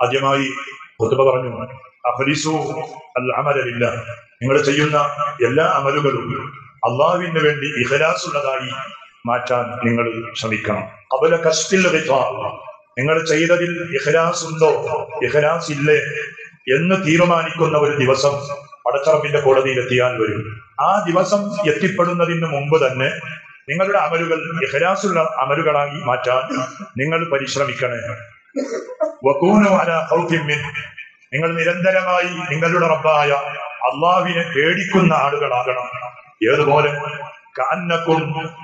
ആദ്യമായി കുത്തുബ പറഞ്ഞു അഹ്ലിസു അൽ അമലില്ല നിങ്ങൾ ചെയ്യുന്ന എല്ലാ അമലുകളും അള്ളാഹുവിന് വേണ്ടി ഇഹലാസുള്ളതായി മാറ്റാൻ നിങ്ങൾ ശ്രമിക്കണം അവല കസ്റ്റിൽ നിങ്ങൾ ചെയ്തതിൽ ഇഹ്ലാസ് ഉണ്ടോ ഇഹ്ലാസ് ഇല്ലേ എന്ന് തീരുമാനിക്കുന്ന ഒരു ദിവസം പടച്ചറപ്പിന്റെ കോടതിയിൽ എത്തിയാൽ വരും ആ ദിവസം എത്തിപ്പെടുന്നതിന് മുമ്പ് തന്നെ നിങ്ങളുടെ അമലുകൾ ഇഹ്ലാസുള്ള അമലുകളായി മാറ്റാൻ നിങ്ങൾ പരിശ്രമിക്കണേ വക്കൂനു അലാ ഖൗഫിൻ മിൻ. നിങ്ങൾ നിരന്തരമായി നിങ്ങളുടെ റബ്ബായ അള്ളാഹുവിനെ പേടിക്കുന്ന ആളുകളാകണം ഏതുപോലെ കഅന്നക്കും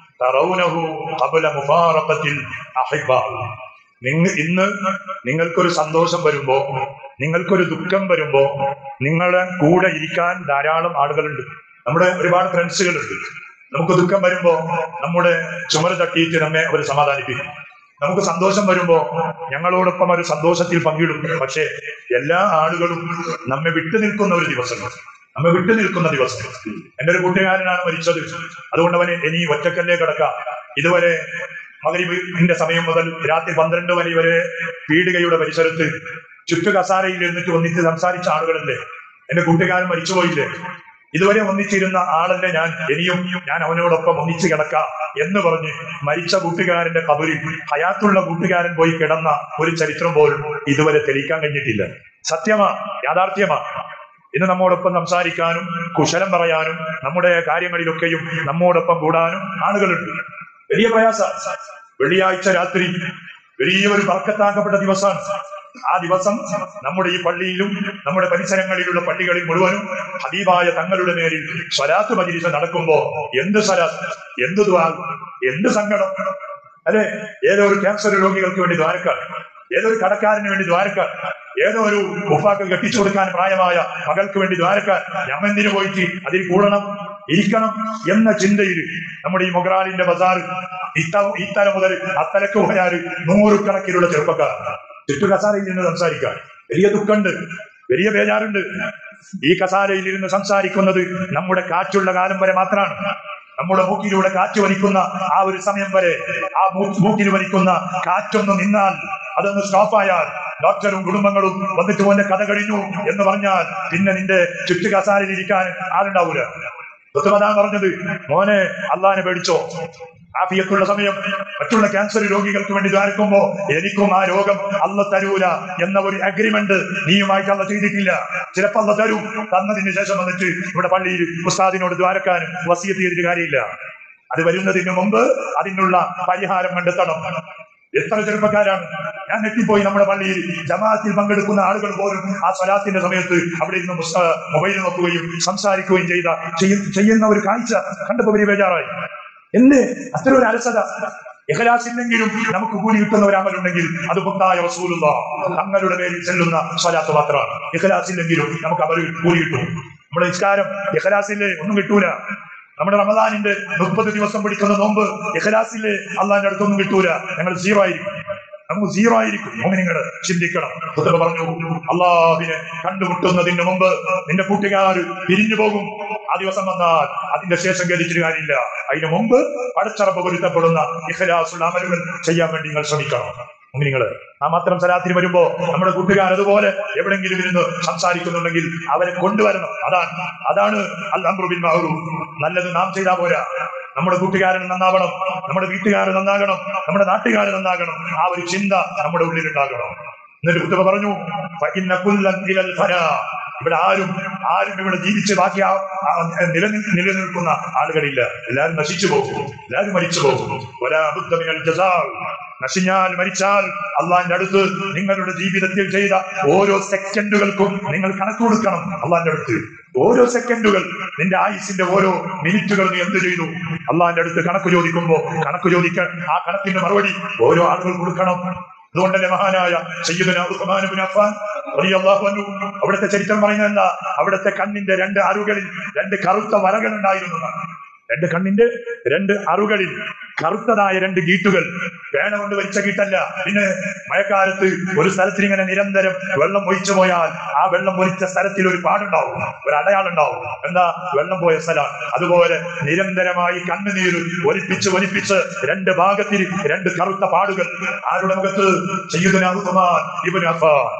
തറൗനഹു ഖബല മുഫാറഖത്തിൽ അഹിബ്ബ നിങ്ങ ഇന്ന് നിങ്ങൾക്കൊരു സന്തോഷം വരുമ്പോ നിങ്ങൾക്കൊരു ദുഃഖം വരുമ്പോ നിങ്ങളുടെ കൂടെ ഇരിക്കാൻ ധാരാളം ആളുകളുണ്ട് നമ്മുടെ ഒരുപാട് ഫ്രണ്ട്സുകളുണ്ട് നമുക്ക് ദുഃഖം വരുമ്പോ നമ്മുടെ ചുമര തട്ടിയിട്ട് നമ്മെ അവർ സമാധാനിപ്പിക്കും നമുക്ക് സന്തോഷം വരുമ്പോ ഞങ്ങളോടൊപ്പം ഒരു സന്തോഷത്തിൽ പങ്കിടും പക്ഷേ എല്ലാ ആളുകളും നമ്മെ വിട്ടു നിൽക്കുന്ന ഒരു ദിവസം നമ്മെ വിട്ടു നിൽക്കുന്ന ദിവസം എന്റെ ഒരു കൂട്ടുകാരനാണ് മരിച്ചത് അതുകൊണ്ട് അവന് ഇനി ഒറ്റക്കല്ലേ കിടക്കാം ഇതുവരെ മകരിബിന്റെ സമയം മുതൽ രാത്രി പന്ത്രണ്ട് മണി വരെ പീടികയുടെ പരിസരത്ത് ചുറ്റു കസാരയിൽ ഇരുന്നിട്ട് ഒന്നിച്ച് സംസാരിച്ച ആളുകളല്ലേ എന്റെ കൂട്ടുകാരൻ മരിച്ചുപോയില്ലേ ഇതുവരെ ഒന്നിച്ചിരുന്ന ആളല്ലേ ഞാൻ ഇനിയും ഞാൻ അവനോടൊപ്പം ഒന്നിച്ചു കിടക്കാം എന്ന് പറഞ്ഞ് മരിച്ച കൂട്ടുകാരന്റെ കബറിൽ ഹയാത്തുള്ള കൂട്ടുകാരൻ പോയി കിടന്ന ഒരു ചരിത്രം പോലും ഇതുവരെ തെളിയിക്കാൻ കഴിഞ്ഞിട്ടില്ല സത്യമാ യാഥാർത്ഥ്യമാ ഇന്ന് നമ്മോടൊപ്പം സംസാരിക്കാനും കുശലം പറയാനും നമ്മുടെ കാര്യങ്ങളിലൊക്കെയും നമ്മോടൊപ്പം കൂടാനും ആളുകളുണ്ട് വലിയ പ്രയാസ വെള്ളിയാഴ്ച രാത്രി വലിയ ഒരു പറക്കത്താക്കപ്പെട്ട ദിവസമാണ് ആ ദിവസം നമ്മുടെ ഈ പള്ളിയിലും നമ്മുടെ പരിസരങ്ങളിലുള്ള പള്ളികളിൽ മുഴുവനും ഹബീബായ തങ്ങളുടെ മേലിൽ സ്വലാത്ത് മജിലിസ് നടക്കുമ്പോ എന്ത് സ്വലാത്ത് എന്ത് ദ്വാ എന്ത് സങ്കടം അല്ലെ ഏതോ ഒരു ക്യാൻസർ രോഗികൾക്ക് വേണ്ടി ദ്വാരക്കാർ ഏതോ ഒരു കടക്കാരന് വേണ്ടി ദ്വാരക്കാർ ഏതോ ഒരു ഉപ്പാക്ക് കെട്ടിച്ചു കൊടുക്കാൻ പ്രായമായ മകൾക്ക് വേണ്ടി ദ്വാരക്കാർ ഞമ്മെന്തിനു പോയിട്ട് അതിൽ കൂടണം ഇരിക്കണം എന്ന ചിന്തയിൽ നമ്മുടെ ഈ മൊഗ്രാലിന്റെ ബസാർ ഇത്ത ഇത്തല മുതൽ അത്തലക്ക് പോയാൽ നൂറുകണക്കിലുള്ള ചെറുപ്പക്കാർ ചുറ്റു കസാരയിൽ നിന്ന് സംസാരിക്കാൻ വലിയ ദുഃഖമുണ്ട് വലിയ ബേജാറുണ്ട് ഈ കസാരയിൽ ഇരുന്ന് സംസാരിക്കുന്നത് നമ്മുടെ കാറ്റുള്ള കാലം വരെ മാത്രമാണ് നമ്മുടെ മൂക്കിലൂടെ കാറ്റ് വലിക്കുന്ന ആ ഒരു സമയം വരെ ആ മൂ- മൂക്കിൽ വലിക്കുന്ന കാറ്റൊന്ന് നിന്നാൽ അതൊന്ന് സ്റ്റോപ്പായാൽ ഡോക്ടറും കുടുംബങ്ങളും വന്നിട്ട് മോന്റെ കഥ കഴിഞ്ഞു എന്ന് പറഞ്ഞാൽ പിന്നെ നിന്റെ ചുറ്റു കസാരയിൽ ഇരിക്കാൻ ആളുണ്ടാവൂല ഋതുമതാൻ പറഞ്ഞത് മോനെ അള്ളാനെ പേടിച്ചോ ആഫിയത്തുള്ള സമയം മറ്റുള്ള ക്യാൻസർ രോഗികൾക്ക് വേണ്ടി ദ്വാരക്കുമ്പോ എനിക്കും ആ രോഗം അല്ല തരൂല എന്ന ഒരു അഗ്രിമെന്റ് നീയുമായിട്ട് അല്ല ചെയ്തിട്ടില്ല ചിലപ്പോ അല്ല തരൂ തന്നതിന് ശേഷം വന്നിട്ട് ഇവിടെ പള്ളിയിൽ ഉസ്താദിനോട് ദ്വാരക്കാൻ വസീയത്ത് ചെയ്തിട്ട് കാര്യമില്ല അത് വരുന്നതിന് മുമ്പ് അതിനുള്ള പരിഹാരം കണ്ടെത്തണം എത്ര ചെറുപ്പക്കാരാണ് ഞാൻ ഞെട്ടിപ്പോയി നമ്മുടെ പള്ളിയിൽ ജമാഅത്തിൽ പങ്കെടുക്കുന്ന ആളുകൾ പോലും ആ സ്വലാത്തിന്റെ സമയത്ത് അവിടെ ഇരുന്ന് മുസ്ത- മൊബൈൽ നോക്കുകയും സംസാരിക്കുകയും ചെയ്ത ചെയ്യ- ചെയ്യുന്ന ഒരു കാഴ്ച കണ്ടപ്പോ വലിയ ബേജാറായി എന്ത് അത്ര ഒരു അലസത ഇഖലാസ് ഇല്ലെങ്കിലും നമുക്ക് കൂലി കിട്ടുന്ന ഒരു അമലുണ്ടെങ്കിൽ അത് പൊത്തായ റസൂലുള്ള തങ്ങളുടെ പേരിൽ ചെല്ലുന്ന സ്വലാത്ത് മാത്രമാണ് ഇഖലാസ് ഇല്ലെങ്കിലും നമുക്ക് അവർ കൂലി കിട്ടും നമ്മുടെ നിസ്കാരം ഇഖലാസ് ഇല്ലേ ഒന്നും കിട്ടൂല നമ്മുടെ റമദാനിന്റെ മുപ്പത് ദിവസം പിടിക്കുന്ന നോമ്പ് ഇഖലാസിലെ അള്ളാന്റെ അടുത്തൊന്നും കിട്ടൂല ഞങ്ങൾ സീറോ ആയിരിക്കും നമുക്ക് സീറോ ആയിരിക്കും മോമിനിങ്ങൾ ചിന്തിക്കണം ഖുത്ബ പറഞ്ഞു അള്ളാഹിനെ കണ്ടുമുട്ടുന്നതിന് മുമ്പ് നിന്റെ കൂട്ടുകാർ പിരിഞ്ഞു പോകും ആ ദിവസം വന്നാൽ അതിന്റെ ശേഷം ഗതിച്ചിട്ട് കാര്യമില്ല അതിന് മുമ്പ് പടച്ചറപ്പ് പൊരുത്തപ്പെടുന്ന ഇഖലാസുള്ള അമലുകൾ ചെയ്യാൻ വേണ്ടി നിങ്ങൾ ശ്രമിക്കണം നിങ്ങൾ ആ മാത്രം സലാത്തിന് വരുമ്പോ നമ്മുടെ കൂട്ടുകാർ അതുപോലെ എവിടെങ്കിലും ഇരുന്ന് സംസാരിക്കുന്നുണ്ടെങ്കിൽ അവരെ കൊണ്ടുവരണം അതാണ് അതാണ് അൽഅംറുബിൽ മഅറൂഫ് നല്ലത് നാം ചെയ്താൽ പോരാ നമ്മുടെ കൂട്ടുകാരൻ നന്നാവണം നമ്മുടെ വീട്ടുകാർ നന്നാകണം നമ്മുടെ നാട്ടുകാർ നന്നാകണം ആ ഒരു ചിന്ത നമ്മുടെ ഉള്ളിൽ ഉണ്ടാകണം എന്നിട്ട് കുത്തുബ പറഞ്ഞു "ഫഇന്ന കുല്ലൻ ഇലൽ ഫനാ." ഇവിടെ ആരും ആരും ഇവിടെ ജീവിച്ച് ബാക്കി ആ- ആ നിലനിൽ നിലനിൽക്കുന്ന ആളുകളില്ല എല്ലാവരും നശിച്ചു പോകും എല്ലാവരും മരിച്ചു പോകും ഒരാ ബുദ്ധമിനൽ ജസാ നശിഞ്ഞാൽ മരിച്ചാൽ അള്ളാന്റെ അടുത്ത് നിങ്ങളുടെ ജീവിതത്തിൽ ചെയ്ത ഓരോ സെക്കൻഡുകൾക്കും നിങ്ങൾ കണക്ക് കൊടുക്കണം അള്ളാന്റെ അടുത്ത് ഓരോ സെക്കൻഡുകൾ നിന്റെ ആയുസിന്റെ ഓരോ മിനിറ്റുകൾ നീ എന്ത് ചെയ്തു അള്ളാന്റെ അടുത്ത് കണക്ക് ചോദിക്കുമ്പോ കണക്ക് ചോദിക്കാൻ ആ കണക്കിന്റെ മറുപടി ഓരോ ആളുകൾ കൊടുക്കണം അതുകൊണ്ടല്ലേ മഹാനായ സയ്യിദുന ഉസ്മാൻ ഇബ്നു അഫ്ഫാൻ റളിയല്ലാഹു അൻഹു അവിടുത്തെ ചരിത്രം പറയുന്നത് എന്താ അവിടുത്തെ കണ്ണിന്റെ രണ്ട് അറുകളിൽ രണ്ട് കറുത്ത വരകൾ ഉണ്ടായിരുന്നു എന്നാണ്. രണ്ട് കണ്ണിന്റെ രണ്ട് അറുകളിൽ കറുത്തതായ രണ്ട് ഗീട്ടുകൾ പേന കൊണ്ട് വലിച്ച ഗീട്ടല്ല പിന്നെ മഴക്കാലത്ത് ഒരു സ്ഥലത്തിൽ ഇങ്ങനെ നിരന്തരം വെള്ളം ഒഴിച്ചു പോയാൽ ആ വെള്ളം ഒലിച്ച സ്ഥലത്തിൽ ഒരു പാടുണ്ടാവും ഒരു അടയാളുണ്ടാവും എന്താ വെള്ളം പോയ സ്ഥലം അതുപോലെ നിരന്തരമായി കണ്ണുനീര് ഒലിപ്പിച്ച് ഒലിപ്പിച്ച് രണ്ട് ഭാഗത്തിൽ രണ്ട് കറുത്ത പാടുകൾ ആരുടെ മുഖത്ത് സയ്യിദുന ഉസ്മാൻ ഇബ്നു അഫ്ഫാൻ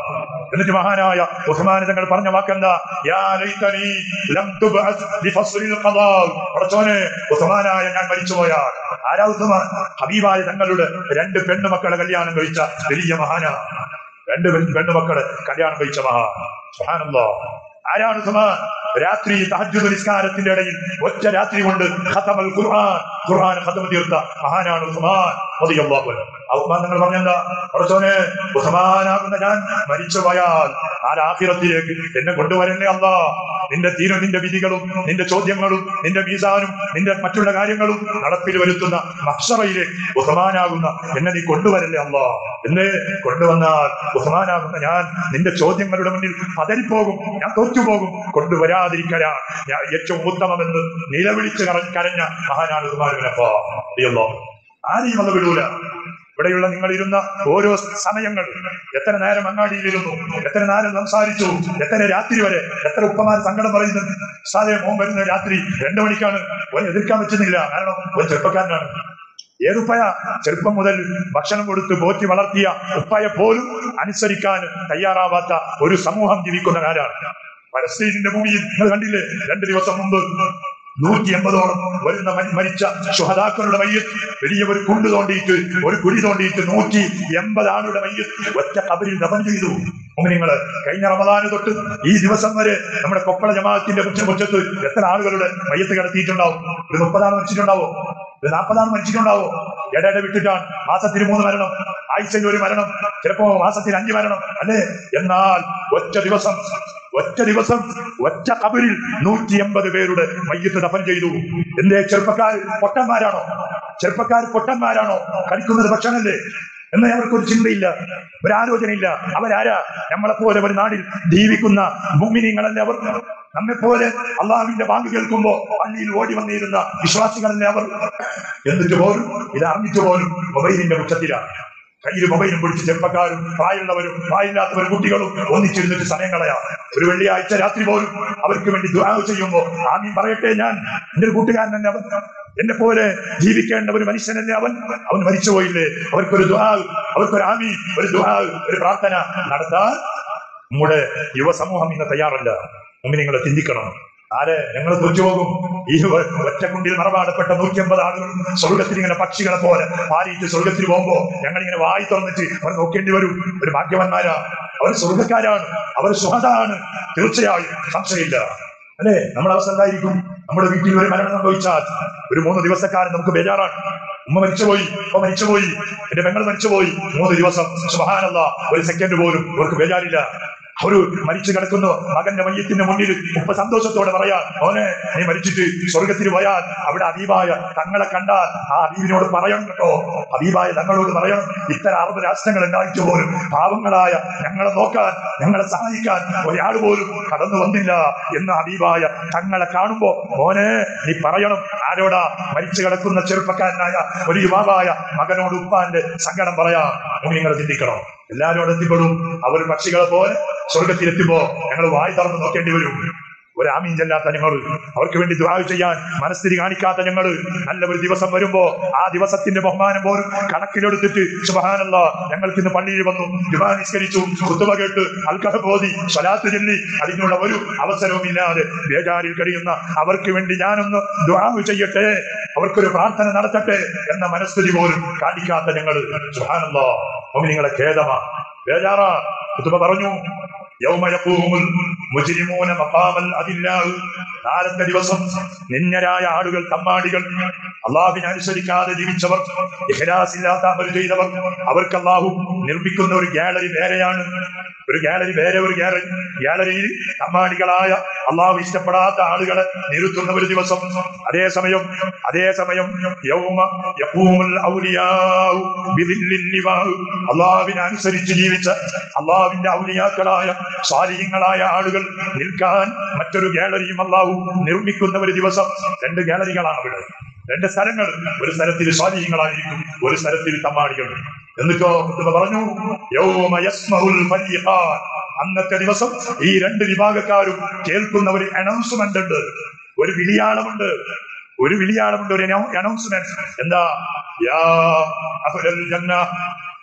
എന്നിട്ട് മഹാനായ ഉസ്മാൻ തങ്ങൾ പറഞ്ഞ വാക്കെന്താ യാ ലൈതനി ലം തുബ്അസ് ലിഫസ്ലിൽ ഖദാ പടച്ചോനെ ഉസ്മാനായ ഞാൻ മരിച്ചുപോയാൽ ആരാ ഉസ്മാൻ ഹബീബായ തങ്ങളുടെ രണ്ട് പെണ്ണുമക്കളെ കല്യാണം കഴിച്ച വലിയ മഹാനാ രണ്ട് പെൺ- പെണ്ണുമക്കളെ കല്യാണം കഴിച്ച മഹാൻ സുബ്ഹാനല്ലാഹ് ആരാണ് ഉസ്മാൻ രാത്രി തഹജ്ജുദ് നിസ്കാരത്തിന്റെ ഇടയിൽ ഒറ്റ രാത്രി കൊണ്ട് ഖതമൽ ഖുർആൻ ഖുർആൻ ഖതം തീർത്ത മഹാനാണ് ഉസ്മാൻ റളിയല്ലാഹു അൻഹു ആ ഉസ്മാൻ നിങ്ങൾ പറഞ്ഞെന്താ പടച്ചോനെ ഉസ്മാനാകുന്ന ഞാൻ മരിച്ചു പോയാൽ ആ ആഖിറത്തിലേക്ക് എന്നെ കൊണ്ടുവരല്ലേ അല്ലാ നിന്റെ തീരും നിന്റെ വിധികളും നിന്റെ ചോദ്യങ്ങളും നിന്റെ മീസാനും നിന്റെ മറ്റുള്ള കാര്യങ്ങളും നടപ്പിൽ വരുത്തുന്ന മഹ്ഷറയിലേക്ക് ഉസ്മാനാകുന്ന എന്നെ നീ കൊണ്ടുവരല്ലേ അല്ലാ എന്നെ കൊണ്ടുവന്നാൽ ഉസ്മാനാകുന്ന ഞാൻ നിന്റെ ചോദ്യങ്ങളുടെ മുന്നിൽ പതറിപ്പോകും ഞാൻ തോറ്റുപോകും കൊണ്ടുവരാതിരിക്കലാ ഞാൻ ഏറ്റവും ഉത്തമമെന്ന് നിലവിളിച്ച് കര- കരഞ്ഞ മഹാനാണ് ഉസ്മാനുവിനപ്പോ അയ്യല്ലോ ആരെയും അത് വിടൂല ഇവിടെയുള്ള നിങ്ങൾ ഇരുന്ന ഓരോ സമയങ്ങൾ എത്ര നേരം അങ്ങാടിയിലിരുന്നു എത്ര നേരം സംസാരിച്ചു എത്ര രാത്രി വരെ എത്ര ഉപ്പമാർ സങ്കടം പറയുന്നുണ്ട് സാധേ മോൻ വരുന്ന രാത്രി രണ്ടു മണിക്കാണ് ഒരു എതിർക്കാൻ പറ്റുന്നില്ല കാരണം ഒരു ചെറുപ്പക്കാരനാണ് ഏതുപ്പയ ചെറുപ്പം മുതൽ ഭക്ഷണം കൊടുത്ത് പോറ്റി വളർത്തിയ ഉപ്പയെ പോലും അനുസരിക്കാൻ തയ്യാറാവാത്ത ഒരു സമൂഹം ജീവിക്കുന്ന കാലാണ് പലസ്തീനിന്റെ ഭൂമിയിൽ നിങ്ങൾ കണ്ടില്ലേ രണ്ട് ദിവസം മുമ്പ് നൂറ്റി എൺപതോളം വരുന്ന മരി- മരിച്ച ശുഹതാക്കളുടെ മയ്യത്ത് വലിയ ഒരു കുണ്ട് തോണ്ടിയിട്ട് ഒരു കുഴി തോണ്ടിയിട്ട് നൂറ്റി എൺപത് ആളുടെ മയ്യത്ത് ഒറ്റ കബരിൽ ദഫൻ ചെയ്തു നിങ്ങള് കഴിഞ്ഞ റമദാന് തൊട്ട് ഈ ദിവസം വരെ നമ്മുടെ കൊപ്പള ജമാഅത്തിന്റെ മുറ്റ മുറ്റത്ത് എത്ര ആളുകളുടെ മയ്യത്ത് കിടത്തിയിട്ടുണ്ടാവും ഒരു മുപ്പതാണ് മരിച്ചിട്ടുണ്ടാവോ ഒരു നാൽപ്പതാണ് മരിച്ചിട്ടുണ്ടാവോ ഇടയിടെ വിട്ടിട്ടാണ് മാസത്തിൽ മൂന്ന് മരണം ആഴ്ചയിൽ ഒരു മരണം ചിലപ്പോ മാസത്തിൽ അഞ്ച് മരണം അല്ലേ എന്നാൽ ഒറ്റ ദിവസം ഒറ്റ ദിവസം ഒറ്റ കബരിൽ നൂറ്റി എൺപത് പേരുടെ മയ്യത്ത് ദഫൻ ചെയ്തു എന്തേ ചെറുപ്പക്കാർ പൊട്ടന്മാരാണോ ചെറുപ്പക്കാർ പൊട്ടന്മാരാണോ കഴിക്കുന്നത് ഭക്ഷണല്ലേ എന്ന് അവർക്കൊരു ചിന്തയില്ല ഒരു ആലോചനയില്ല അവരാരാ നമ്മളെപ്പോലെ ഒരു നാടിൽ ജീവിക്കുന്ന ഭൂമിനിങ്ങളല്ലേ അവർ നമ്മെപ്പോലെ അള്ളാഹുവിന്റെ വാങ്ങ് കേൾക്കുമ്പോ പള്ളിയിൽ ഓടി വന്നിരുന്ന വിശ്വാസികളല്ലേ അവർ എന്നിട്ട് പോലും ഇത് അറിഞ്ഞിട്ട് പോലും മൊബൈലിന്റെ മുറ്റത്തിലാണ് കയ്യിൽ മൊബൈലും പിടിച്ച് ചെറുപ്പക്കാരും പ്രായമുള്ളവരും പ്രായമില്ലാത്തവരും കുട്ടികളും ഒന്നിച്ചിരുന്നിട്ട് സമയം കളയാം ഒരു വെള്ളിയാഴ്ച രാത്രി പോലും അവർക്ക് വേണ്ടി ദുആ ചെയ്യുമ്പോൾ ആമീൻ പറയട്ടെ ഞാൻ എന്റെ ഒരു കൂട്ടുകാരനല്ലേ അവൻ എന്നെ പോലെ ജീവിക്കേണ്ട ഒരു മനുഷ്യനല്ലേ അവൻ അവൻ മരിച്ചുപോയില്ലേ അവർക്കൊരു ദുആ അവർക്കൊരു ആമീൻ ഒരു ദുആ ഒരു പ്രാർത്ഥന നടത്താൻ നമ്മുടെ യുവസമൂഹം ഇന്ന് തയ്യാറല്ല മുമ്പ് നിങ്ങൾ ചിന്തിക്കണം ആരെ ഞങ്ങൾ തോറ്റുപോകും ഈ ഒ- ഒറ്റക്കുണ്ടിൽ മറപാടപ്പെട്ട നൂറ്റിയമ്പത് ആളുകൾ സ്വർഗത്തിൽ ഇങ്ങനെ പക്ഷികളെ പോലെ പാലിയിട്ട് സ്വർഗത്തിൽ പോകുമ്പോ ഞങ്ങൾ ഇങ്ങനെ വായി തുറന്നിട്ട് അവർ നോക്കേണ്ടി വരും ഒരു ഭാഗ്യവന്മാരാ അവർ സ്വർഗക്കാരാണ് അവർ സ്വഹതാണ് തീർച്ചയായും സംശയമില്ല അല്ലേ നമ്മുടെ അവസ്ഥ എന്തായിരിക്കും നമ്മുടെ വീട്ടിൽ ഒരു മരണം സംഭവിച്ചാൽ ഒരു മൂന്ന് ദിവസക്കാരൻ നമുക്ക് ബേജാറാണ് ഉമ്മ മരിച്ചുപോയി ഉമ്മ മരിച്ചുപോയി എന്റെ പെങ്ങൾ മരിച്ചുപോയി മൂന്ന് ദിവസം സുബഹാനല്ല ഒരു സെക്കൻഡ് പോലും അവർക്ക് ബേജാറില്ല ഒരു മരിച്ചു കിടക്കുന്നു മകന്റെ മയ്യത്തിന്റെ മുന്നിൽ ഉപ്പ സന്തോഷത്തോടെ പറയാൻ മോനെ നീ മരിച്ചിട്ട് സ്വർഗത്തിൽ പോയാൽ അവിടെ അബീബായ തങ്ങളെ കണ്ടാൽ ആ അബീബിനോട് പറയണം കേട്ടോ അബീബായ തങ്ങളോട് പറയണം ഇത്തരം അറുപത് രാഷ്ട്രങ്ങൾ ഉണ്ടായിട്ട് പോലും പാവങ്ങളായ ഞങ്ങളെ നോക്കാൻ ഞങ്ങളെ സഹായിക്കാൻ ഒരാൾ പോലും കടന്നു വന്നില്ല എന്ന് അബീബായ തങ്ങളെ കാണുമ്പോ മോനെ നീ പറയണം ആരോടാ മരിച്ചു കിടക്കുന്ന ചെറുപ്പക്കാരനായ ഒരു യുവാവായ മകനോട് ഉപ്പാന്റെ സങ്കടം പറയാം നിങ്ങൾ ചിന്തിക്കണം എല്ലാവരോടും എത്തിപ്പെടും അവർ പക്ഷികളെ പോലെ സ്വർഗത്തിലെത്തുമ്പോ ഞങ്ങൾ വായി തുറന്ന് നോക്കേണ്ടി വരും ഒരു ആമീൻ ചെല്ലാത്ത ഞങ്ങൾ അവർക്ക് വേണ്ടി ദുആ ചെയ്യാൻ മനസ്ഥിതി കാണിക്കാത്ത ഞങ്ങൾ നല്ല ഒരു ദിവസം വരുമ്പോ ആ ദിവസത്തിന്റെ ബഹുമാനം പോലും കണക്കിലെടുത്തിട്ട് സുബഹാനല്ല ഞങ്ങൾക്ക് ഇന്ന് പള്ളിയിൽ വന്നു ദുആ നിസ്കരിച്ചു കുത്തുവ കേട്ട് അൽക്കഹ ബോധി സ്വലാത്ത് ചൊല്ലി അതിനുള്ള ഒരു അവസരവും ഇല്ലാതെ ബേജാരിൽ കഴിയുന്ന അവർക്ക് വേണ്ടി ഞാനൊന്ന് ദുആ ചെയ്യട്ടെ അവർക്കൊരു പ്രാർത്ഥന നടത്തട്ടെ എന്ന മനസ്ഥിതി പോലും കാണിക്കാത്ത ഞങ്ങൾ സുബഹാനല്ല നിങ്ങളെ ഖേദമാ ബേജാറാ കുത്തുബ പറഞ്ഞു യൗമ യഖൂമുൽ മുജ്രിമൂന മഖാമൽ അദില്ലാഹ് നാലത്തെ ദിവസം നിന്ദരായ ആളുകൾ തമ്മാടികൾ അള്ളാഹുവിനെ അനുസരിക്കാതെ ജീവിച്ചവർ ഇഖ്ലാസ് ഇല്ലാത്ത അമൽ ചെയ്തവർ അവർക്ക് അള്ളാഹു നിർമ്മിക്കുന്ന ഒരു ഗാലറി വേറെയാണ് ഒരു ഗാലറി വേറെ ഒരു ഗാലറി ഗാലറിയിൽ തമ്മാടികളായ അള്ളാഹു ഇഷ്ടപ്പെടാത്ത ആളുകളെ നിരുത്തുന്ന ഒരു ദിവസം അതേസമയം അതേസമയം യൗമ യഖൂമുൽ ഔലിയാഉ ബിദില്ലിൻ നിവാഹ് അള്ളാഹുവിനെ അനുസരിച്ച് ജീവിച്ച അള്ളാഹുവിന്റെ ഔലിയാക്കളായ സ്വാലിഹ്യങ്ങളായ ആളുകൾ നിൽക്കാൻ മറ്റൊരു ഗാലറിയും അള്ളാഹു നിർമ്മിക്കുന്ന ഒരു ദിവസം രണ്ട് ഗാലറികളാണ് അവിടെ രണ്ട് സ്ഥലങ്ങൾ ഒരു സ്ഥലത്തിൽ സ്വാധീനങ്ങളായിരിക്കും ഒരു സ്ഥലത്തിൽ തമ്മാടികൾ എന്നിട്ടോ കുത്തുബ പറഞ്ഞു യൗമ യസ്മഉൽ ഫരീഖാൻ. അന്നത്തെ ദിവസം ഈ രണ്ട് വിഭാഗക്കാരും കേൾക്കുന്ന ഒരു അനൗൺസ്മെന്റ് ഉണ്ട് ഒരു വിളിയാളമുണ്ട് ഒരു വിളിയാളമുണ്ട് ഒരു അനൗൺസ്മെന്റ് എന്താ യാ അഹ്ലൽ ജന്ന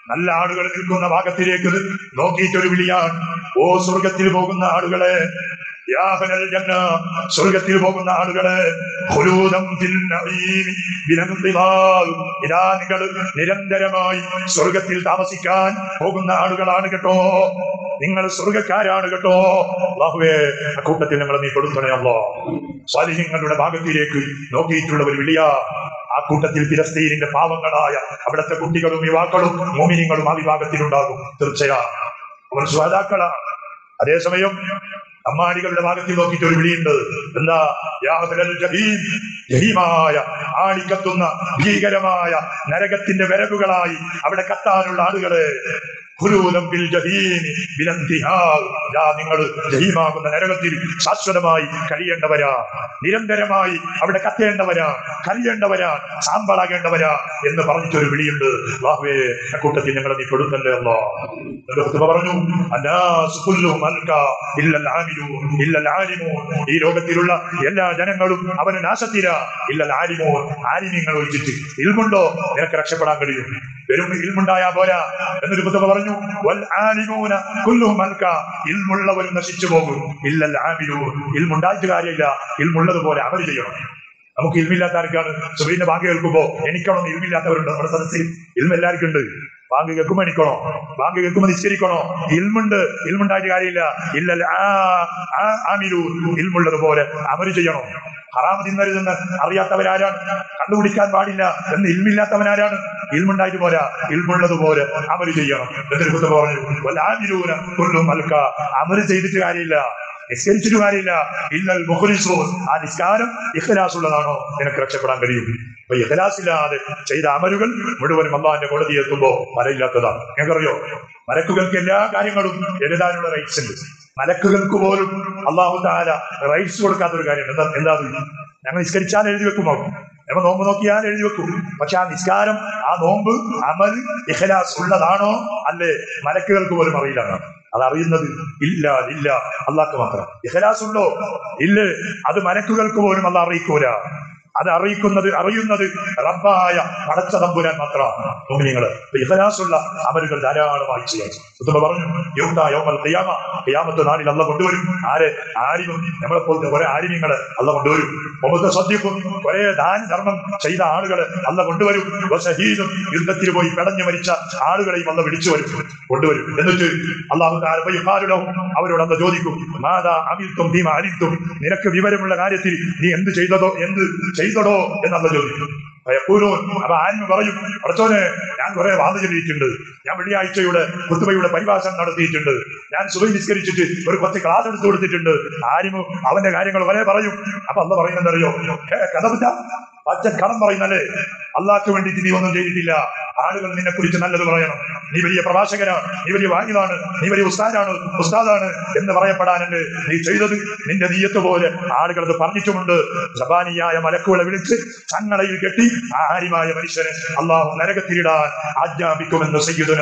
നല്ല ആളുകൾ നിൽക്കുന്ന ഭാഗത്തിലേക്ക് നോക്കിയിട്ടൊരു വിളിയാണ് ഓ സ്വർഗത്തിൽ പോകുന്ന ആളുകളെ യാ അഹ്ലൽ ജന്ന സ്വർഗത്തിൽ പോകുന്ന ആളുകളെ ഖുലൂദം ഫിൽ നഈമി ബിലൻതിദാൽ ഇതാ നിങ്ങൾ നിരന്തരമായി സ്വർഗത്തിൽ താമസിക്കാൻ പോകുന്ന ആളുകളാണ് കേട്ടോ നിങ്ങൾ സ്വർഗക്കാരാണ് കേട്ടോ അല്ലാഹുവേ അക്കൂട്ടത്തിൽ ഞങ്ങൾ നീ കൊടുക്കണേ അല്ലോ സ്വാലിഹ്യങ്ങളുടെ ഭാഗത്തിലേക്ക് നോക്കിയിട്ടുള്ള ഒരു വിളിയ ആ കൂട്ടത്തിൽ ഫിലസ്തീനിന്റെ പാവങ്ങളായ അവിടുത്തെ കുട്ടികളും യുവാക്കളും മോമിനിങ്ങളും ആ വിഭാഗത്തിലുണ്ടാകും തീർച്ചയാ അവർ സ്വാതാക്കളാണ് അതേസമയം അമ്മാണികളുടെ ഭാഗത്തിൽ നോക്കിയിട്ട് ഒരു വിളിയുണ്ട് എന്താ യാ അഹ്ലൽ ജഹീം ജഹീമായ ആളിക്കത്തുന്ന ഭീകരമായ നരകത്തിന്റെ വിറകുകളായി അവിടെ കത്താനുള്ള ആളുകളെ ഖുലൂദം ബിൽ ജഹീമി ബിലന്തിഹാൽ. ദാ നിങ്ങൾ ജഹീമാകുന്ന നരകത്തിൽ ശാശ്വതമായി കഴിയേണ്ടവരാ നിരന്തരമായി അവിടെ കത്തേണ്ടവരാ കഴിയേണ്ടവരാ സാമ്പളാകേണ്ടവരാ എന്ന് പറഞ്ഞിട്ടൊരു വിളിയുണ്ട് അല്ലാഹുവേ അക്കൂട്ടത്തിൽ ഞങ്ങളെ നീ പെടുത്തല്ലേ അല്ലോ എന്നിട്ട് ഖുത്ബ പറഞ്ഞു അന്നാസ് കുല്ലുഹും അൽകാ ഇല്ലൽ ആമിലൂൻ ഇല്ലൽ ആലിമൂൻ ഈ ലോകത്തിലുള്ള എല്ലാ ജനങ്ങളും അവന് നാശത്തില ഇല്ലൽ ആലിമൂൻ ആലിമീങ്ങൾ ഒഴിച്ചിട്ട് ഇൽമുണ്ടോ നിനക്ക് രക്ഷപ്പെടാൻ കഴിയും വെറും ഇൽമുണ്ടായാ പോരാ എന്നൊരു ഖുത്ബ പറഞ്ഞു വൽ ആലിമൂന കുല്ലുഹും അൽകാ ഇൽമുള്ളവരും നശിച്ചു പോകും ഇല്ലൽ ആമിലൂൻ ഇൽമുണ്ടായിട്ട് കാര്യമില്ല ഇൽമുള്ളതുപോലെ അമൽ ചെയ്യണം നമുക്ക് ഇൽമില്ലാത്ത ആർക്കാണ് സുബീന്റെ ബാങ്ക് കേൾക്കുമ്പോ എനിക്കണോ ഇൽമില്ലാത്തവരുണ്ട് നമ്മുടെ സദസ്സിൽ ഇൽമ എല്ലാവർക്കും ഉണ്ട് ബാങ്ക് കേൾക്കുമ്പോ എണിക്കണോ ബാങ്ക് കേൾക്കുമ്പോ നിസ്കരിക്കണോ ഇൽമുണ്ട് ഇൽമുണ്ടായിട്ട് കാര്യമില്ല ഇല്ല ആമിലു ഇൽമുള്ളതുപോലെ അമല് ചെയ്യണോ ഹറാമ് തിന്നരുതെന്ന് അറിയാത്തവരാരാണ് കണ്ടുപിടിക്കാൻ പാടില്ല എന്ന് ഇൽമില്ലാത്തവനാരാണ് ഇൽമുണ്ടായിട്ട് പോരാ ഇൽമുള്ളതുപോലെ അമല് ചെയ്യണം എന്നൊരു കുത്ത പറഞ്ഞു വല്ലാമിലൂന കൊല്ലും മൽക്ക അമല് ചെയ്തിട്ട് കാര്യമില്ല നിസ്കരിച്ചിട്ട് കാര്യമില്ല ഇല്ലൽ മുഖ്ലിസൂൻ ആ നിസ്കാരം ഇഖ്ലാസ് ഉള്ളതാണോ നിനക്ക് രക്ഷപ്പെടാൻ കഴിയും അപ്പൊ ഇഖ്ലാസ് ഇല്ലാതെ ചെയ്ത അമലുകൾ മുഴുവനും അള്ളാഹിന്റെ കോടതി എത്തുമ്പോ മലയില്ലാത്തതാണ് നിങ്ങൾക്കറിയോ മലക്കുകൾക്ക് എല്ലാ കാര്യങ്ങളും എഴുതാനുള്ള റൈറ്റ്സ് ഉണ്ട് മലക്കുകൾക്ക് പോലും അള്ളാഹു താല റൈറ്റ്സ് കൊടുക്കാത്ത ഒരു കാര്യം എന്താ എന്താ അത്? ഞങ്ങൾ നിസ്കരിച്ചാൽ എഴുതി വെക്കും അവർ ഞങ്ങൾ നോമ്പ് നോക്കിയാൽ എഴുതി വെക്കും പക്ഷെ ആ നിസ്കാരം ആ നോമ്പ് അമൽ ഇഖലാസ് ഉള്ളതാണോ അല്ലേ മലക്കുകൾക്ക് പോലും അറിയില്ല എന്നാണ്. അത് അറിയുന്നത് ഇല്ല ഇല്ല അള്ളാഹ്ക്ക് മാത്രം ഇഖലാസ് ഉണ്ടോ ഇല്ല അത് മലക്കുകൾക്ക് പോലും അല്ല അറിയിക്കൂല അത് അറിയിക്കുന്നത് അറിയുന്നത് റബ്ബായ പടച്ച തമ്പുരാൻ മാത്രമാണ് മുഅ്മിനീങ്ങള് അപ്പൊ ഇഖലാസുള്ള അമലുകൾ ധാരാളമായി ചെയ്യാൻ ഉത്തമ പറഞ്ഞു യൗമ യൗമൽ ഖിയാമ ഖിയാമത്ത് നാളിൽ അല്ല കൊണ്ടുവരും ആരെ ആരിവും നമ്മളെ പോലത്തെ കുറെ ആരിമ്യങ്ങളെ അല്ല കൊണ്ടുവരും ഒമ്പത് സദ്യക്കും കുറെ ദാന ധർമ്മം ചെയ്ത ആളുകളെ അല്ല കൊണ്ടുവരും ഷഹീദും യുദ്ധത്തിൽ പോയി പെടഞ്ഞു മരിച്ച ആളുകളെയും അല്ല വിളിച്ചു വരും കൊണ്ടുവരും എന്നിട്ട് അള്ളാഹു താരപ്പയ്യക്കാരുടെ അവരോട് അന്ന് ചോദിക്കും മാതാ അമിൽത്തും ഭീമ അലിത്തും നിനക്ക് വിവരമുള്ള കാര്യത്തിൽ നീ എന്ത് ചെയ്തതോ എന്ത് ചെയ്തടോ എന്നല്ല ചോദിക്കും ഭയപ്പൂരൂൻ അപ്പൊ ആരും പറയും പഠിച്ചോനെ ഞാൻ കുറെ വാദ ചൊല്ലിയിട്ടുണ്ട് ഞാൻ വെള്ളിയാഴ്ചയുടെ കുത്തുബയുടെ പരിഭാഷണം നടത്തിയിട്ടുണ്ട് ഞാൻ സുഖം നിസ്കരിച്ചിട്ട് ഒരു കുറച്ച് ക്ലാസ് എടുത്തു കൊടുത്തിട്ടുണ്ട് ആരും അവന്റെ കാര്യങ്ങൾ വരെ പറയും അപ്പൊ അന്ന് പറയുന്നതറിയോ കഥ പച്ച കടം പറയുന്നല്ലേ അള്ളാഹ്ക്ക് വേണ്ടിയിട്ട് നീ ഒന്നും ചെയ്തിട്ടില്ല ആളുകൾ നിന്നെ കുറിച്ച് നല്ലത് പറയണം നീ വലിയ പ്രഭാഷകനാണ് നീ വലിയ വാങ്ങിലാണ് നീ വലിയ ഉസ്താദാണ് ഉസ്താദാണ് എന്ന് പറയപ്പെടാനുണ്ട് നീ ചെയ്തത് നിന്റെ നീയത്ത് പോലെ ആളുകൾ അത് പറഞ്ഞിട്ടുമുണ്ട് സബാനിയായ മലക്കുകളെ വിളിച്ച് ചങ്ങളയിൽ കെട്ടി ആ ആര്യമായ മനുഷ്യനെ അള്ളാഹു നരകത്തിലിടാൻ ആജ്ഞാപിക്കുമെന്ന് സയ്യിദുന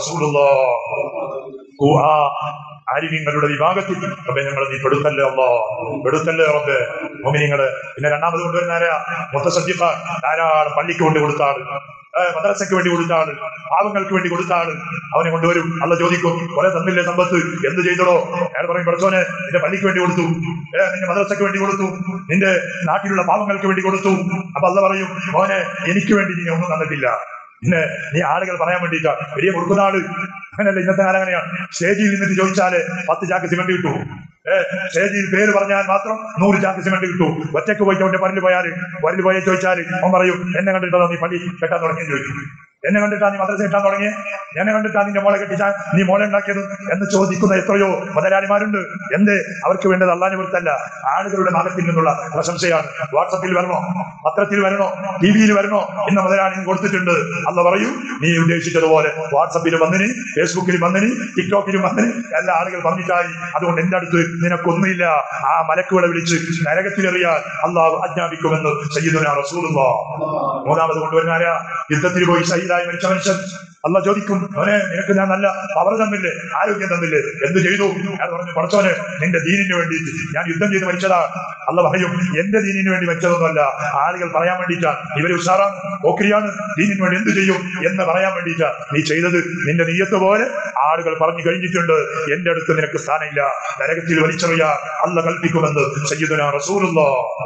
റസൂലുള്ള ആരിമ്യങ്ങളുടെ വിഭാഗത്തിൽ റബ്ബെ ഞങ്ങൾ നീ പെടുത്തല്ലേ അല്ലോ പെടുത്തല്ലേ റബ്ബെ മോമിനിങ്ങള് പിന്നെ രണ്ടാമത് കൊണ്ടുവരുന്ന ആരാ മുത്തസദ്യക്ക ധാരാളം പള്ളിക്ക് കൊണ്ട് കൊടുത്ത ആള് ഏ, മദ്രസയ്ക്ക് വേണ്ടി കൊടുത്ത ആള് പാവങ്ങൾക്ക് വേണ്ടി കൊടുത്ത ആള് അവനെ കൊണ്ടുവരും അല്ല ചോദിക്കും കുറെ തന്നില്ലേ സമ്പത്ത് എന്ത് ചെയ്തടോ അയാൾ പറയും പഠിച്ചോനെ നിന്റെ പള്ളിക്ക് വേണ്ടി കൊടുത്തു ഏ, നിന്റെ മദ്രസയ്ക്ക് വേണ്ടി കൊടുത്തു നിന്റെ നാട്ടിലുള്ള പാവങ്ങൾക്ക് വേണ്ടി കൊടുത്തു അപ്പൊ അല്ല പറയും മോനെ എനിക്ക് വേണ്ടി നീ ഒന്നും തന്നിട്ടില്ല പിന്നെ നീ ആളുകൾ പറയാൻ വേണ്ടിയിട്ടാ വലിയ കൊടുക്കുന്ന ആള് അങ്ങനെയല്ല ഇന്നത്തെ കാലം അങ്ങനെയാണ് സ്റ്റേജിൽ നിന്നിട്ട് ചോദിച്ചാല് പത്ത് ചാക്ക് സിമന്റ് കിട്ടൂ ഏഹ് സ്റ്റേജിൽ പേര് പറഞ്ഞാൽ മാത്രം നൂറ് ചാക്ക് സിമന്റ് കിട്ടൂ ഒറ്റയ്ക്ക് പോയിട്ട് അവന്റെ പല്ല് പോയാല് പല്ല് പോയി ചോദിച്ചാൽ അവൻ പറയും എന്നെ കണ്ടിട്ടാ നീ പള്ളി കെട്ടാൻ തുടങ്ങിയെന്ന് ചോദിക്കും എന്നെ കണ്ടിട്ടാ നീ മദ്രസ കെട്ടാൻ തുടങ്ങിയേ എന്നെ കണ്ടിട്ടാ നിന്റെ മോളെ കെട്ടിച്ചാ നീ മോളെ ഉണ്ടാക്കിയത് എന്ന് ചോദിക്കുന്ന എത്രയോ മുതലാളിമാരുണ്ട് എന്ത് അവർക്ക് വേണ്ടത് അള്ളാനെ വൃത്തല്ല ആളുകളുടെ ഭാഗത്തിൽ നിന്നുള്ള പ്രശംസയാണ് വാട്സപ്പിൽ വരണോ പത്രത്തിൽ വരണോ ടി വിയിൽ വരണോ എന്ന മുതലാളി കൊടുത്തിട്ടുണ്ട് അല്ല പറയൂ നീ ഉദ്ദേശിച്ചതുപോലെ വാട്സപ്പിൽ വന്നിന് ഫേസ്ബുക്കിൽ വന്നിന് ടിക്ടോക്കിലും വന്നിന് എല്ലാ ആളുകൾ പറഞ്ഞിട്ടായി അതുകൊണ്ട് എന്റെ അടുത്ത് നിനക്കൊന്നുമില്ല ആ മലക്കുകളെ വിളിച്ച് നരകത്തിലെറിയാൻ അള്ളാഹു ആജ്ഞാപിക്കുമെന്ന് സയ്യിദുന റസൂലുള്ള മൂന്നാമത് കൊണ്ടുവരുന്ന ആരാ യുദ്ധത്തിൽ പോയി സയ്യിദായി മരിച്ച മനുഷ്യൻ അല്ല ചോദിക്കും അവനെ നിനക്ക് ഞാൻ നല്ല പവർ തന്നില്ലേ ആരോഗ്യം തന്നില്ലേ എന്ത് ചെയ്തു ഞാൻ പറഞ്ഞു പഠിച്ചവന് നിന്റെ ദീനിന് വേണ്ടിയിട്ട് ഞാൻ യുദ്ധം ചെയ്ത് മരിച്ചതാ അല്ല പറയും എന്റെ ദീനിന് വേണ്ടി വെച്ചതൊന്നുമല്ല ആളുകൾ പറയാൻ വേണ്ടിയിട്ടാ ഇവര് ഉഷാറാണ് ഓക്രിയാണ് ദീനിന് വേണ്ടി എന്ത് ചെയ്യും എന്ന് പറയാൻ വേണ്ടിയിട്ടാ നീ ചെയ്തത് നിന്റെ നീയത്ത് പോലെ ആളുകൾ പറഞ്ഞു കഴിഞ്ഞിട്ടുണ്ട് എന്റെ അടുത്ത് നിനക്ക് സ്ഥാനമില്ല നരകത്തിൽ വലിച്ചെറിയാ അല്ല കൽപ്പിക്കുമെന്ന് സയ്യിദുന റസൂലുള്ള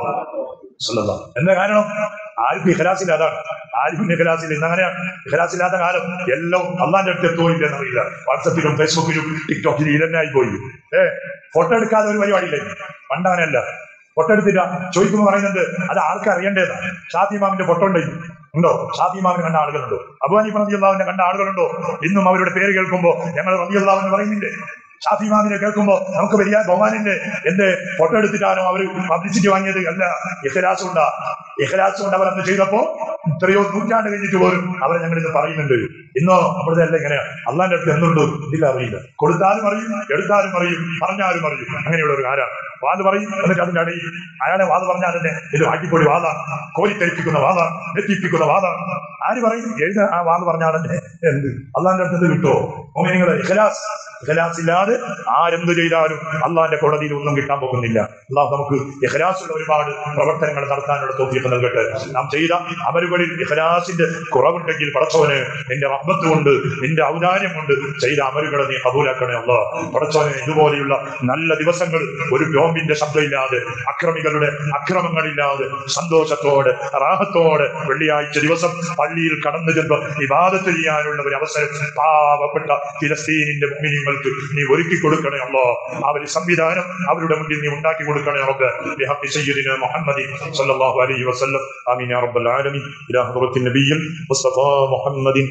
എന്താ കാരണം ആർക്കും ഇഖലാസില്ലാതാണ് ആർക്കും ഇഖലാസില്ല ഇന്ന് അങ്ങനെയാണ് ഇഖലാസില്ലാത്ത കാലം എല്ലാം അള്ളാന്റെ അടുത്ത് എത്തുപോയില്ല എന്നറിയില്ല വാട്സപ്പിലും ഫേസ്ബുക്കിലും ടിക്ടോക്കിലും ഇതന്നെ പോയി ഏ ഫോട്ടോ എടുക്കാതെ ഒരു പരിപാടിയില്ല പണ്ട് അങ്ങനെയല്ല ഫോട്ടോ എടുത്തില്ല ചോദിക്കുമ്പോൾ പറയുന്നുണ്ട് അത് ആൾക്ക് അറിയേണ്ടതാണ് ഷാഫി മാമിന്റെ ഫോട്ടോ ഉണ്ടോ ഉണ്ടോ ഷാഫി മാമിന് കണ്ട ആളുകളുണ്ടോ അബുവാനി റബിയുള്ളാവിന്റെ കണ്ട ആളുകളുണ്ടോ ഇന്നും അവരുടെ പേര് കേൾക്കുമ്പോൾ ഞങ്ങൾ റബിയുള്ളാവെന്ന് പറയുന്നില്ലേ ഷാഫി മാമിനെ കേൾക്കുമ്പോൾ നമുക്ക് വലിയ ബഹുമാനിന്റെ എന്റെ ഫോട്ടോ എടുത്തിട്ടാണോ അവർ പബ്ലിസിറ്റി വാങ്ങിയത് അല്ല ഇഹലാസ് കൊണ്ടാ ഇഹലാസ് കൊണ്ട് അവർ അന്ന് ചെയ്തപ്പോ എത്രയോ നൂറ്റാണ്ട് കഴിഞ്ഞിട്ട് പോലും അവരെ ഞങ്ങൾ ഇത് പറയുന്നുണ്ട് ഇന്നോ അപ്പോഴത്തെ അല്ല ഇങ്ങനെ അള്ളാന്റെ അടുത്ത് എന്തുണ്ട് ഇതില്ല അറിയില്ല കൊടുത്താലും അറിയും എടുത്താലും അറിയും പറഞ്ഞാലും അറിയും അങ്ങനെയുള്ള ഒരു കാലാണ് വാത് പറയും എന്നിട്ട് അതിന്റെ അടിയിൽ അയാളെ വാത് പറഞ്ഞാൽ തന്നെ ഇത് ആക്കിപ്പൊടി വാദ കോരിത്തെരിപ്പിക്കുന്ന വാദ നെറ്റിപ്പിക്കുന്ന വാദ ആര് പറയും എഴുത ആ വാത് പറഞ്ഞാൽ തന്നെ എന്ത് അള്ളാന്റെ അടുത്ത് എന്ത് കിട്ടുമോ മോമിനിങ്ങളെ ഇഖലാസ് ഇഖലാസ് ഇല്ലാതെ ആരെന്ത് ചെയ്താലും അള്ളാന്റെ കോടതിയിൽ ഒന്നും കിട്ടാൻ പോകുന്നില്ല അള്ളാഹ് നമുക്ക് ഇഖലാസുള്ള ഒരുപാട് പ്രവർത്തനങ്ങൾ നടത്താനുള്ള തോഫിയൊക്കെ നൽകട്ടെ നാം ചെയ്ത അമലുകളിൽ ഇഖലാസിന്റെ കുറവുണ്ടെങ്കിൽ പടച്ചോന് നിന്റെ റഹ്മത്ത് കൊണ്ട് നിന്റെ ഔദാര്യം കൊണ്ട് ചെയ്ത അമലുകളെ നീ കബൂലാക്കണേ അല്ല പടച്ചോന് ഇതുപോലെയുള്ള നല്ല ദിവസങ്ങൾ ഒരു ബോംബിന്റെ ശബ്ദമില്ലാതെ അക്രമികളുടെ അക്രമങ്ങളില്ലാതെ സന്തോഷത്തോടെ റാഹത്തോടെ വെള്ളിയാഴ്ച ദിവസം പള്ളിയിൽ കടന്നു ചെന്ന് വിവാദത്ത് ചെയ്യാനുള്ള ഒരു അവസരം പാവപ്പെട്ട ഫിലസ്തീനിന്റെ മുഅ്മിനീങ്ങൾക്ക് നീ ഒരുക്കി കൊടുക്കണേ അല്ലോ ആ ഒരു സംവിധാനം അവരുടെ മുന്നിൽ നീ ഉണ്ടാക്കി കൊടുക്കണേ നമുക്ക് ബിഹഖി സയ്യിദിന മുഹമ്മദി സല്ലല്ലാഹു അലൈഹി വസല്ലം ആമീൻ യാ റബ്ബൽ ആലമീൻ ഇലാ ഹദ്റത്തിൻ നബിയ്യിൽ മുസ്തഫ മുഹമ്മദിൻ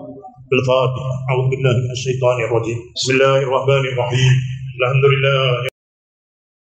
الفاتحة أعوذ بالله من الشيطان الرجيم بسم الله الرحمن الرحيم الحمد لله